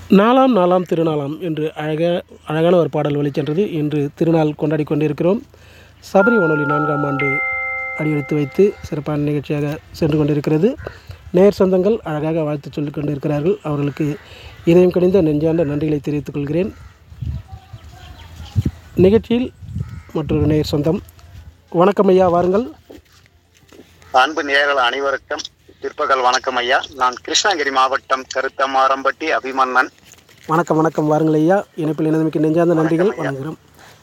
நாலாம் நாலாம் திருநாளாம் என்று அழக அழகான ஒரு பாடல் வெளிச்சென்றது இன்று திருநாள் கொண்டாடி கொண்டிருக்கிறோம் சபரி வானொலி நான்காம் ஆண்டு அடியெடுத்து வைத்து சிறப்பான நிகழ்ச்சியாக சென்று கொண்டிருக்கிறது நேர் சொந்தங்கள் அழகாக வாழ்த்து சொல்லிக் கொண்டிருக்கிறார்கள் அவர்களுக்கு இதயம் கணிந்த நெஞ்சார்ந்த நன்றிகளை தெரிவித்துக் கொள்கிறேன் நிகழ்ச்சியில் மற்றொரு நேர் சொந்தம் வணக்கம் ஐயா வாருங்கள் அன்பு நேயர்கள் அனைவருக்கும் பிற்பகல் வணக்கம் ஐயா நான் கிருஷ்ணகிரி மாவட்டம் கருத்தமாரம்பட்டி அபிமன்னன் வணக்கம் வணக்கம் வாருங்கள் ஐயா இணைப்பில் இணைந்தமைக்கு நெஞ்சார்ந்த நன்றிகள் வணங்குகிறோம்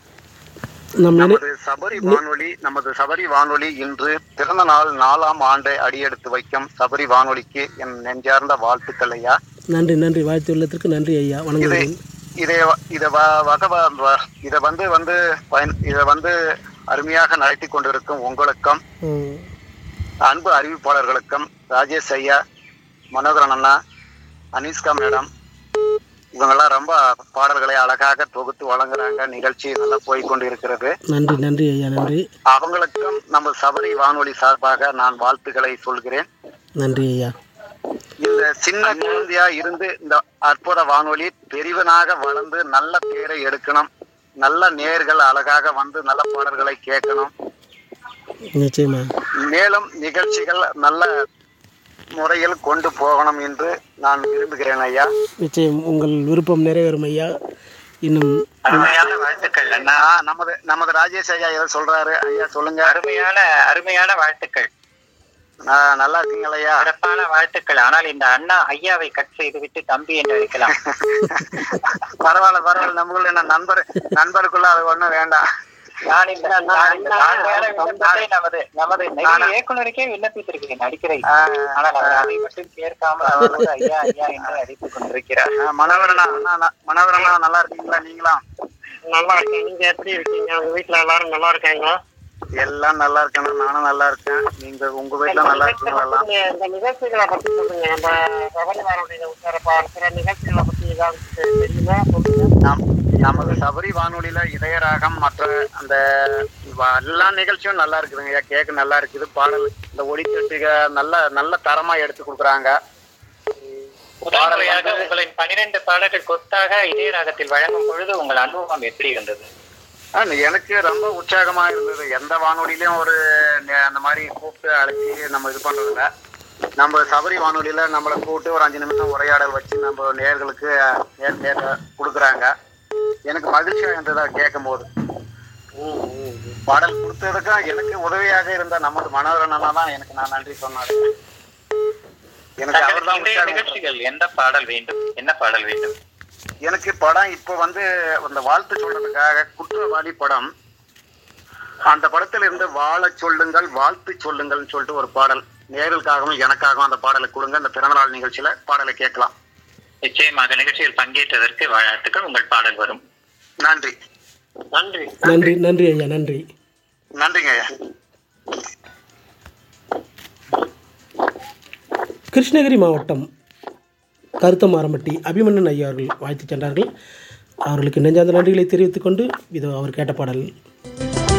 நம் இணை நமது சபரி வானொலி நமது சபரி வானொலி இன்று பிறந்த நாள் நாலாம் ஆண்டை அடியெடுத்து வைக்கும் சபரி வானொலிக்கு என் நெஞ்சார்ந்த வாழ்த்துக்கள் ஐயா நன்றி நன்றி வாழ்த்து உள்ளத்திற்கு நன்றி ஐயா இதை வணங்குகிறேன் இதை இதை வ- வக வ- வ- இதை வந்து வந்து பயன் இதை வந்து அருமையாக நடத்தி கொண்டிருக்கும் உங்களுக்கும் ம், அன்பு அறிவிப்பாளர்களுக்கும் ராஜேஷ் ஐயா மனோகரன் அண்ணா அனிஷ்கா மேடம் இவங்கெல்லாம் ரொம்ப பாடல்களை அழகாக தொகுத்து வழங்குறாங்க நிகழ்ச்சி நல்லா போய் கொண்டு இருக்கிறது நன்றி நன்றி ஐயா நன்றி அவங்களுக்கும் நம்ம சபரி வானொலி சார்பாக நான் வாழ்த்துக்களை சொல்கிறேன் நன்றி ஐயா இந்த சின்ன குழந்தையா இருந்து இந்த அற்புத வானொலி பெரியவனாக வளர்ந்து நல்ல பேரை எடுக்கணும் நல்ல நேர்கள் அழகாக வந்து நல்ல பாடல்களை கேட்கணும் நிச்சயமா மேலும் நிகழ்ச்சிகள் நல்ல முறையில் கொண்டு போகணும் என்று நான் விரும்புகிறேன் ஐயா நிச்சயம் உங்கள் விருப்பம் நிறைவேறும் ஐயா இன்னும் அருமையான வாழ்த்துக்கள் அண்ணா ஆ, நமது நமது ராஜேஷ் ஐயா ஏதோ சொல்றாரு ஐயா சொல்லுங்க அருமையான அருமையான வாழ்த்துக்கள் ஆ, நல்லா இருக்கீங்களா ஐயா சிறப்பான வாழ்த்துக்கள் ஆனால் இந்த அண்ணா ஐயாவை கட் செய்து விட்டு தம்பி என்று அழைக்கலாம் பரவாயில்ல பரவாயில்ல நம்மளுடைய என்ன நண்பர் நண்பருக்குள்ள அது ஒண்ணும் வேண்டாம் நான் இந்த நான் இந்த தாழ்மையான விண்ணப்பத்தை நமது நமது நெகிழி இயக்குனருக்கே விண்ணப்பித்திருக்கிறேன் நடிக்கிற ஆ, ஆனால் அவர் அதை மட்டும் கேட்காமல் அவரோடு ஐயா ஐயா என்று அழைத்துக் கொண்டிருக்கிறார் ஆ, மனோகரனா அண்ணா, ந- மனோகரனா நல்லா இருக்கீங்களா நீங்களும் நல்லா இருக்கேன் நீங்க எப்படி இருக்கீங்க உங்க வீட்ல எல்லாரும் நல்லா இருக்காங்களா எல்லாம் நல்லா இருக்கணும் நானும் நல்லா இருக்கேன் நீங்க உங்க வீட்டுல நல்லா இருக்கீங்களா எல்லாம்? நீங்க இந்த நிகழ்ச்சிகளை பத்தி சொல்லுங்க நம்ம சபரிவாரோடைய சிறப்பா இருக்கிற நிகழ்ச்சிகளை பத்தி ஏதாவது தெரியுமா சொல்லுங்க நம்- நமது சபரி வானொலியில இதயராகம் மற்ற அந்த வ- எல்லா நிகழ்ச்சியும் நல்லா இருக்குதுங்க ஐயா கேட்க நல்லா இருக்குது பாடல் இந்த ஒளித்தட்டுக நல்ல நல்ல தரமா எடுத்து கொடுக்குறாங்க முதல் முறையாக உங்களின் பனிரெண்டு பாடல்கள் கொத்தாக இதய ராகத்தில் வழங்கும் பொழுது உங்கள் அனுபவம் எப்படி இருந்தது ஆ, எனக்கு ரொம்ப உற்சாகமா இருந்தது எந்த வானொலியிலயும் ஒரு நே- அந்த மாதிரி கூப்பிட்டு அழைச்சி நம்ம இது பண்றதில்ல நம்ம சபரி வானொலியில நம்மளை கூப்பிட்டு ஒரு அஞ்சு நிமிஷம் உரையாடல் வச்சு நம்ம நேர்களுக்கு நேர் நேர கொடுக்குறாங்க எனக்கு மகிழ்ச்சியா இருந்ததா கேட்கும் போது பாடல் கொடுத்ததுக்கும் எனக்கு உதவியாக இருந்த நமது மனோரண்ணனா தான் எனக்கு நான் நன்றி சொன்னாரு எனக்கு அவர் தான் இன்றைய நிகழ்ச்சிகள் எந்த பாடல் வேண்டும் என்ன பாடல் வேண்டும் எனக்கு படம் இப்போ வந்து அந்த வாழ்த்து சொல்றதுக்காக குற்றவாளி படம் அந்த படத்துல இருந்து வாழ சொல்லுங்கள் வாழ்த்து சொல்லுங்கள்னு சொல்லிட்டு ஒரு பாடல் நேர்களுக்காகவும் எனக்காகவும் அந்த பாடலை கொடுங்க அந்த பிறந்தநாள் நிகழ்ச்சியில பாடலை கேட்கலாம் நிச்சயமாக நிகழ்ச்சியில் பங்கேற்றதற்கு வாழ்த்துக்கள் உங்கள் பாடல் வரும் நன்றி நன்றி நன்றி நன்றி ஐயா நன்றி நன்றிங்க ஐயா கிருஷ்ணகிரி மாவட்டம் கருத்தமாரம்பட்டி அபிமன்னன் ஐயா அவர்கள் வாழ்த்து சென்றார்கள் அவர்களுக்கு நெஞ்சார்ந்த நன்றிகளை தெரிவித்துக் கொண்டு இதோ அவர் கேட்ட பாடல்